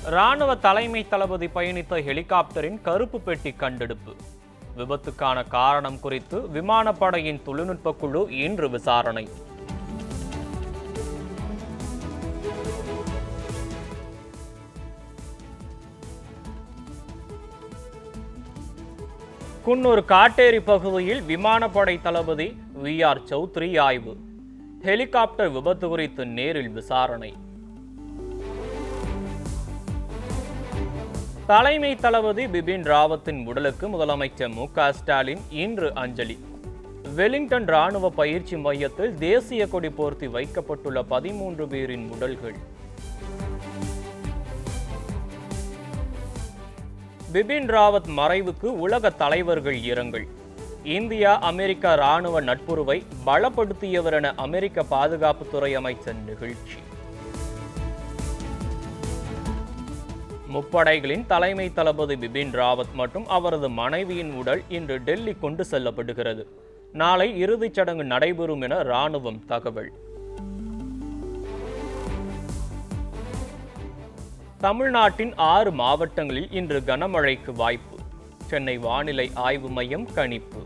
ராணுவ தலைமை தளபதி பயணித்த ஹெலிகாப்டரின் கருப்பு பெட்டி கண்டெடுப்பு விபத்துக்கான காரணம் குறித்து விமானப்படையின் தொழில்நுட்ப குழு இன்று விசாரணை குன்னூர் காட்டேரி பகுதியில் விமானப்படை தளபதி வி ஆர் சௌத்ரி ஆய்வு ஹெலிகாப்டர் விபத்து குறித்து நேரில் விசாரணை தலைமை தளபதி பிபின் ராவத்தின் உடலுக்கு முதலமைச்சர் மு க ஸ்டாலின் இன்று அஞ்சலி வெலிங்டன் ராணுவ பயிற்சி மையத்தில் தேசிய கொடி போர்த்தி வைக்கப்பட்டுள்ள பதிமூன்று பேரின் உடல்கள் பிபின் ராவத் மறைவுக்கு உலக தலைவர்கள் இரங்கல் இந்தியா அமெரிக்கா ராணுவ நட்புறவை பலப்படுத்தியவர் என அமெரிக்க பாதுகாப்புத்துறை அமைச்சர் நிகழ்ச்சி முப்படைகளின் தலைமை தளபதி பிபின் ராவத் மற்றும் அவரது மனைவியின் உடல் இன்று டெல்லி கொண்டு செல்லப்படுகிறது நாளை இறுதிச் சடங்கு நடைபெறும் என ராணுவம் தகவல் தமிழ்நாட்டின் ஆறு மாவட்டங்களில் இன்று கனமழைக்கு வாய்ப்பு சென்னை வானிலை ஆய்வு மையம் கணிப்பு